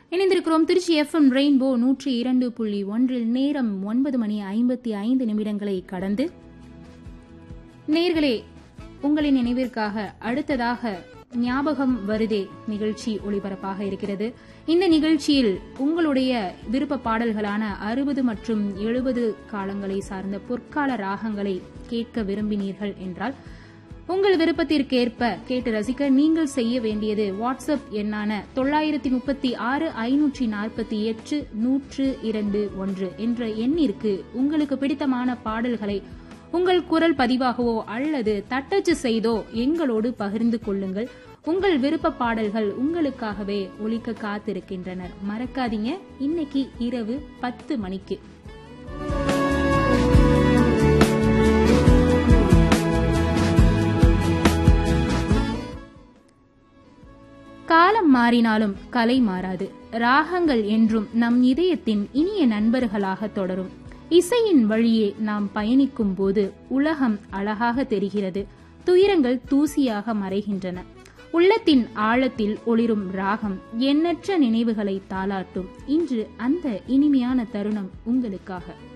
இணைந்திருக்கிறோம் Trichy FM rainbow நூற்றி இரண்டு புள்ளி ஒன்றில் நேரம் ஒன்பது மணி ஐம்பத்தி ஐந்து நிமிடங்களை கடந்து நேர்களே உங்களின் நினைவிற்காக அடுத்ததாக ஞாபகம் வருதே நிகழ்ச்சி ஒளிபரப்பாக இருக்கிறது இந்த நிகழ்ச்சியில் உங்களுடைய விருப்ப பாடல்களான அறுபது மற்றும் எழுபது காலங்களை சார்ந்த பொற்கால ராகங்களை கேட்க விரும்பினீர்கள் என்றால் உங்கள் விருப்பத்திற்கேற்ப கேட்டு ரசிக்க நீங்கள் செய்ய வேண்டியது வாட்ஸ்அப் எண்ணான தொள்ளாயிரத்தி முப்பத்தி ஆறு ஐநூற்றி நாற்பத்தி எட்டு நூற்று இரண்டு ஒன்று என்ற எண்ணிற்கு உங்களுக்கு பிடித்தமான பாடல்களை உங்கள் குரல் பதிவாகவோ அல்லது தட்டச்சு செய்தோ எங்களோடு பகிர்ந்து கொள்ளுங்கள் உங்கள் விருப்ப பாடல்கள் உங்களுக்காகவே ஒலிக்க காத்திருக்கின்றனர் மறக்காதீங்க இன்னைக்கு இரவு பத்து மணிக்கு காலம் மாறினாலும் கலை மாறாது ராகங்கள் என்றும் நம் இதயத்தின் இனிய நண்பர்களாக தொடரும் இசையின் வழியே நாம் பயணிக்கும் போது உலகம் அழகாக தெரிகிறது துயரங்கள் தூசியாக மறைகின்றன உள்ளத்தின் ஆழத்தில் ஒளிரும் ராகம் எண்ணற்ற நினைவுகளை தாளாட்டும் இன்று அந்த இனிமையான தருணம் உங்களுக்காக